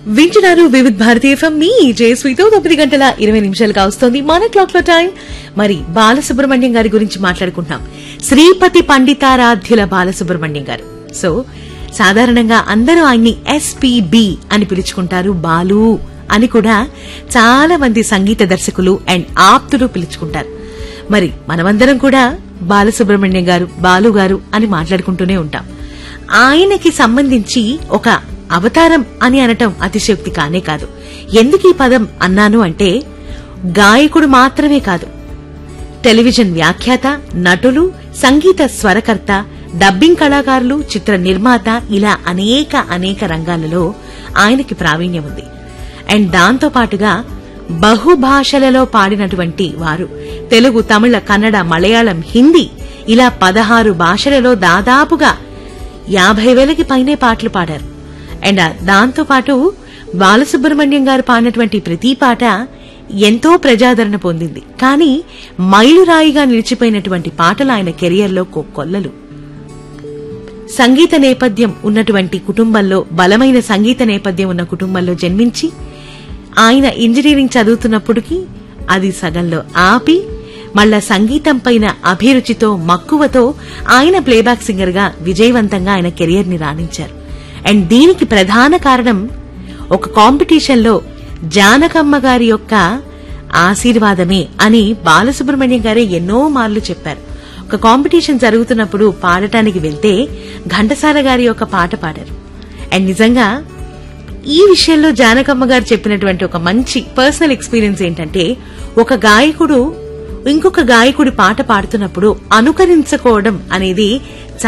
వింటున్నారు వివిధ్ భారతి ఎఫ్ఎం మీ జయశ్రీతో తొమ్మిది గంటల ఇరవై నిమిషాలుగా వస్తోంది మన క్లాక్ లో టైం మరి బాలసుబ్రహ్మణ్యం గారి గురించి మాట్లాడుకుంటున్నాం శ్రీపతి పండితారాధ్యుల బాలసుబ్రహ్మణ్యం గారు సో సాధారణంగా అందరూ ఆయన్ని ఎస్పీబి అని పిలుచుకుంటారు బాలు అని కూడా చాలా మంది సంగీత దర్శకులు అండ్ ఆప్తులు పిలుచుకుంటారు మరి మనమందరం కూడా బాలసుబ్రహ్మణ్యం గారు బాలు గారు అని మాట్లాడుకుంటూనే ఉంటాం ఆయనకి సంబంధించి ఒక అవతారం అని అనటం అతిశయోక్తి కానే కాదు ఎందుకు ఈ పదం అన్నాను అంటే గాయకుడు మాత్రమే కాదు టెలివిజన్ వ్యాఖ్యాత నటులు సంగీత స్వరకర్త డబ్బింగ్ కళాకారులు చిత్ర నిర్మాత ఇలా అనేక అనేక రంగాలలో ఆయనకి ప్రావీణ్యం ఉంది అండ్ దాంతో పాటుగా బహుభాషలలో పాడినటువంటి వారు తెలుగు తమిళ కన్నడ మలయాళం హిందీ ఇలా పదహారు భాషలలో దాదాపుగా యాభై వేలకి పైనే పాటలు పాడారు అండ్ దాంతో పాటు బాలసుబ్రహ్మణ్యం గారు పాడినటువంటి ప్రతి పాట ఎంతో ప్రజాదరణ పొందింది కానీ మైలురాయిగా నిలిచిపోయినటువంటి పాటలు ఆయన కెరియర్లో కొల్లలు సంగీత నేపథ్యం ఉన్నటువంటి కుటుంబంలో బలమైన సంగీత నేపథ్యం ఉన్న కుటుంబంలో జన్మించి ఆయన ఇంజనీరింగ్ చదువుతున్నప్పటికీ అది సగంలో ఆపి మళ్ళా సంగీతం పైన అభిరుచితో మక్కువతో ఆయన ప్లేబ్యాక్ సింగర్ గా విజయవంతంగా ఆయన కెరియర్ ని రాణించారు అండ్ దీనికి ప్రధాన కారణం ఒక కాంపిటీషన్ లో జానకమ్మ గారి యొక్క ఆశీర్వాదమే అని బాలసుబ్రహ్మణ్యం గారే ఎన్నో మార్లు చెప్పారు ఒక కాంపిటీషన్ జరుగుతున్నప్పుడు పాడటానికి వెళ్తే ఘంటసాల గారి యొక్క పాట పాడారు అండ్ నిజంగా ఈ విషయంలో జానకమ్మ గారు చెప్పినటువంటి ఒక మంచి పర్సనల్ ఎక్స్పీరియన్స్ ఏంటంటే ఒక గాయకుడు ఇంకొక గాయకుడి పాట పాడుతున్నప్పుడు అనుకరించుకోవడం అనేది